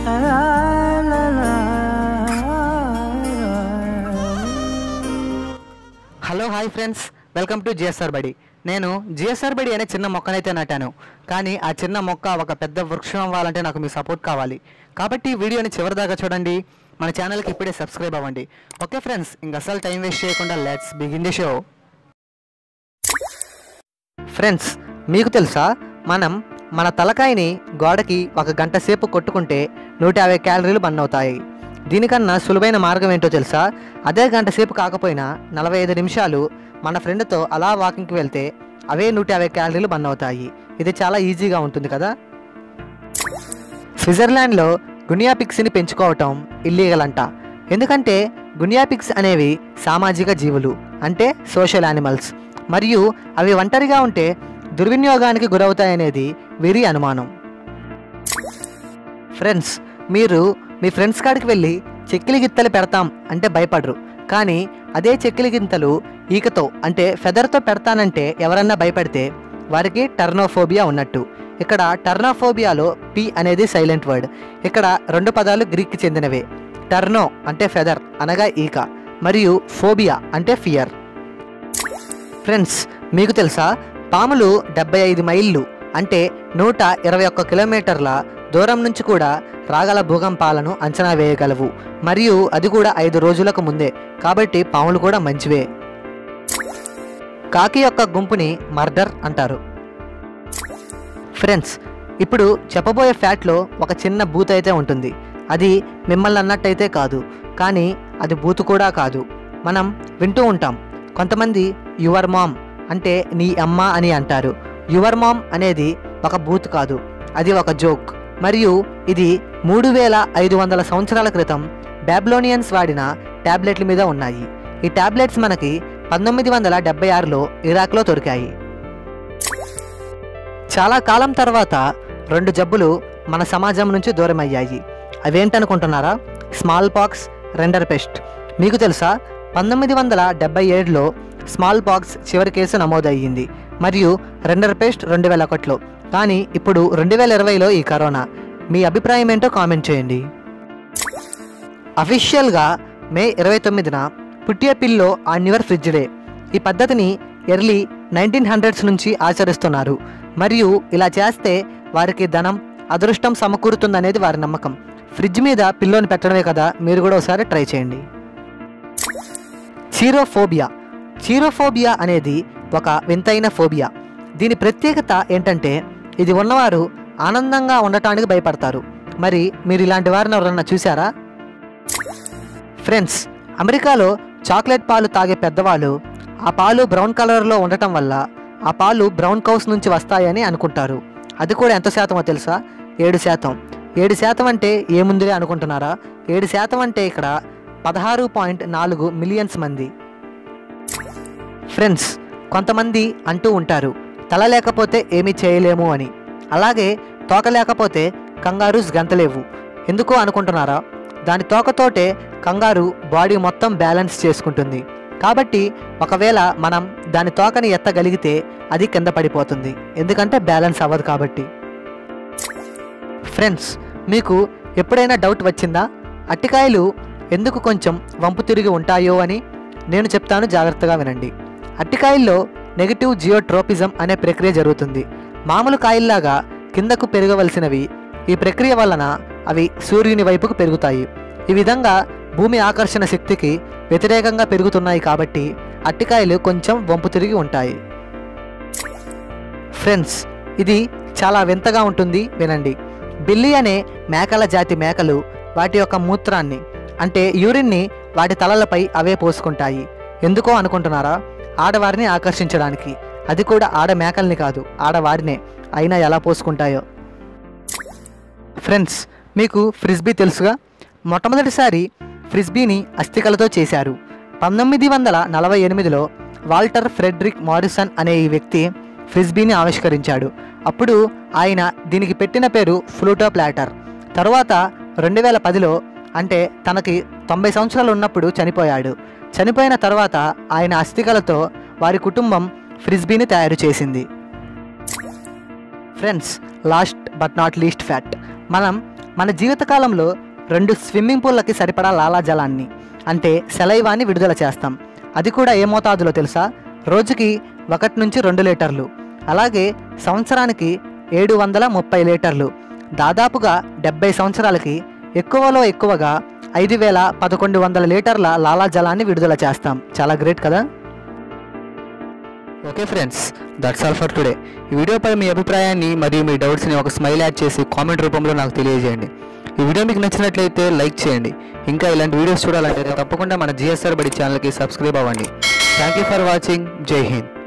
hello hi friends welcome to GSR బడి నేను GSR బడి అనే చిన్న మొక్కనైతే నాటాను కానీ ఆ చిన్న మొక్క ఒక పెద్ద వృక్షం అవ్వాలంటే నాకు మీ సపోర్ట్ కావాలి కాబట్టి ఈ వీడియోని చివరిదాకా చూడండి మన ఛానల్కి ఇప్పుడే సబ్స్క్రైబ్ అవ్వండి ఓకే ఫ్రెండ్స్ ఇంక అసలు టైం వేస్ట్ చేయకుండా let's begin the show friends మీకు తెలుసా మనం మన తలకాయని గోడకి ఒక గంట సేపు కొట్టుకుంటే నూట యాభై క్యాలరీలు బర్న్ అవుతాయి దీనికన్నా సులువైన మార్గం ఏంటో తెలుసా అదే గంట సేపు కాకపోయినా నలభై ఐదు నిమిషాలు మన ఫ్రెండ్తో అలా వాకింగ్కి వెళ్తే అవే నూట యాభై క్యాలరీలు బర్న్ అవుతాయి ఇది చాలా ఈజీగా ఉంటుంది కదా స్విట్జర్లాండ్లో గునియాపిక్స్ని పెంచుకోవటం ఇల్లీగల్ అంట ఎందుకంటే గునియాపిక్స్ అనేవి సామాజిక జీవులు అంటే సోషల్ యానిమల్స్ మరియు అవి ఒంటరిగా ఉంటే దుర్వినియోగానికి గురవుతాయనేది వీరి అనుమానం ఫ్రెండ్స్ మీరు మీ ఫ్రెండ్స్ కాడికి వెళ్ళి చెక్కిలి గిత్తలు పెడతాం అంటే భయపడరు కానీ అదే చెక్కిలి గింతలు ఈకతో అంటే ఫెదర్తో పెడతానంటే ఎవరన్నా భయపడితే వారికి టర్నోఫోబియా ఉన్నట్టు ఇక్కడ టర్నోఫోబియాలో పి అనేది సైలెంట్ వర్డ్ ఇక్కడ రెండు పదాలు గ్రీక్కి చెందినవే టర్నో అంటే ఫెదర్ అనగా ఈక మరియు ఫోబియా అంటే ఫియర్ ఫ్రెండ్స్ మీకు తెలుసా పాములు డెబ్బై ఐదు మైళ్ళు అంటే నూట ఇరవై ఒక్క కిలోమీటర్ల దూరం నుంచి కూడా రాగల భూకంపాలను అంచనా వేయగలవు మరియు అది కూడా ఐదు రోజులకు ముందే కాబట్టి పాములు కూడా మంచివే కాకి యొక్క గుంపుని మర్డర్ అంటారు ఫ్రెండ్స్ ఇప్పుడు చెప్పబోయే ఫ్యాట్లో ఒక చిన్న బూత్ అయితే ఉంటుంది అది మిమ్మల్ని అన్నట్టయితే కాదు కానీ అది బూత్ కూడా కాదు మనం వింటూ ఉంటాం కొంతమంది యువర్ మామ్ అంటే నీ అమ్మ అని అంటారు యువర్ మామ్ అనేది ఒక బూత్ కాదు అది ఒక జోక్ మరియు ఇది మూడు వేల ఐదు వందల సంవత్సరాల క్రితం బ్యాబ్లోనియన్స్ వాడిన టాబ్లెట్ల మీద ఉన్నాయి ఈ టాబ్లెట్స్ మనకి పంతొమ్మిది వందల డెబ్బై ఆరులో ఇరాక్లో దొరికాయి చాలా కాలం తర్వాత రెండు జబ్బులు మన సమాజం నుంచి దూరమయ్యాయి అవేంటనుకుంటున్నారా స్మాల్ పాక్స్ రెండర్ పెస్ట్ మీకు తెలుసా పంతొమ్మిది వందల డెబ్బై ఏడులో స్మాల్ పాక్స్ చివరి కేసు నమోదయ్యింది మరియు రెండర్ పెస్ట్ రెండు వేల ఒకటిలో కానీ ఇప్పుడు రెండు వేల ఇరవైలో ఈ కరోనా మీ అభిప్రాయం ఏంటో కామెంట్ చేయండి అఫీషియల్గా మే ఇరవై తొమ్మిదిన put a pillow on your fridge day ఈ పద్ధతిని ఎర్లీ నైన్టీన్ హండ్రెడ్స్ నుంచి ఆచరిస్తున్నారు మరియు ఇలా చేస్తే వారికి ధనం అదృష్టం సమకూరుతుందనేది వారి నమ్మకం ఫ్రిడ్జ్ మీద పిల్లోని పెట్టడమే కదా మీరు కూడా ఒకసారి ట్రై చేయండి చీరోఫోబియా చీరోఫోబియా అనేది ఒక వింతైన ఫోబియా దీని ప్రత్యేకత ఏంటంటే ఇది ఉన్నవారు ఆనందంగా ఉండటానికి భయపడతారు మరి మీరు ఇలాంటి వారిని ఎవరన్నా చూసారా ఫ్రెండ్స్ అమెరికాలో చాక్లెట్ పాలు తాగే పెద్దవాళ్ళు ఆ పాలు బ్రౌన్ కలర్లో ఉండటం వల్ల ఆ పాలు బ్రౌన్ కౌస్ నుంచి వస్తాయని అనుకుంటారు అది కూడా ఎంత శాతమో తెలుసా ఏడు శాతం ఏడు శాతం అంటే ఏముందిలే అనుకుంటున్నారా ఏడు శాతం అంటే ఇక్కడ పదహారు పాయింట్ నాలుగు మిలియన్స్ మంది ఫ్రెండ్స్ కొంతమంది అంటూ ఉంటారు తల లేకపోతే ఏమీ చేయలేము అని అలాగే తోక లేకపోతే కంగారూస్ గంతలేవు ఎందుకో అనుకుంటున్నారా దాని తోకతోటే కంగారు బాడీ మొత్తం బ్యాలెన్స్ చేసుకుంటుంది కాబట్టి ఒకవేళ మనం దాని తోకని ఎత్తగలిగితే అది కింద పడిపోతుంది ఎందుకంటే బ్యాలెన్స్ అవ్వదు కాబట్టి ఫ్రెండ్స్ మీకు ఎప్పుడైనా డౌట్ వచ్చిందా అట్టికాయలు ఎందుకు కొంచెం వంపు తిరిగి ఉంటాయో అని నేను చెప్తాను జాగ్రత్తగా వినండి అట్టికాయల్లో నెగిటివ్ జియోట్రోపిజం అనే ప్రక్రియ జరుగుతుంది మామూలు కాయల్లాగా కిందకు పెరగవలసినవి ఈ ప్రక్రియ వలన అవి సూర్యుని వైపుకు పెరుగుతాయి ఈ విధంగా భూమి ఆకర్షణ శక్తికి వ్యతిరేకంగా పెరుగుతున్నాయి కాబట్టి అట్టికాయలు కొంచెం వంపు తిరిగి ఉంటాయి ఫ్రెండ్స్ ఇది చాలా వింతగా ఉంటుంది వినండి బిల్లి అనే మేకల జాతి మేకలు వాటి యొక్క మూత్రాన్ని అంటే యూరిన్ని వాటి తలలపై అవే పోసుకుంటాయి ఎందుకో అనుకుంటున్నారా ఆడవారిని ఆకర్షించడానికి అది కూడా ఆడ మేకల్ని కాదు ఆడవారినే అయినా ఎలా పోసుకుంటాయో ఫ్రెండ్స్ మీకు ఫ్రిస్బీ తెలుసుగా మొట్టమొదటిసారి ఫ్రిస్బీని అస్థికలతో చేశారు పంతొమ్మిది వందల నలభై ఎనిమిదిలో వాల్టర్ ఫ్రెడ్రిక్ మారిసన్ అనే ఈ వ్యక్తి ఫ్రిస్బీని ఆవిష్కరించాడు అప్పుడు ఆయన దీనికి పెట్టిన పేరు ఫ్లూటో ప్లాటర్ తరువాత రెండు వేల పదిలో అంటే తనకి తొంభై సంవత్సరాలు ఉన్నప్పుడు చనిపోయాడు చనిపోయిన తర్వాత ఆయన అస్థికలతో వారి కుటుంబం ఫ్రిస్బీని తయారు చేసింది friends last but not least fact మనం మన జీవితకాలంలో రెండు స్విమ్మింగ్ పూల్లకి సరిపడా లాలాజలాన్ని అంటే సెలైవాని విడుదల చేస్తాం అది కూడా ఏ మోతాదులో తెలుసా రోజుకి ఒకటి నుంచి రెండు లీటర్లు అలాగే సంవత్సరానికి ఏడు వందల ముప్పై లీటర్లు దాదాపుగా డెబ్బై సంవత్సరాలకి ఎక్కువలో ఎక్కువగా ఐదు వేల పదకొండు వందల లీటర్ల లాలాజలాన్ని విడుదల చేస్తాం చాలా గ్రేట్ కదా okay friends that's all for today ఈ వీడియోపై మీ అభిప్రాయాన్ని మరియు మీ డౌట్స్ని ఒక స్మైల్ యాడ్ చేసి కామెంట్ రూపంలో నాకు తెలియజేయండి ఈ వీడియో మీకు నచ్చినట్లయితే లైక్ చేయండి ఇంకా ఇలాంటి వీడియోస్ చూడాలంటే తప్పకుండా మన జిఎస్ఆర్ బడి ఛానల్కి సబ్స్క్రైబ్ అవ్వండి థ్యాంక్ యూ ఫర్ వాచింగ్ జై హింద్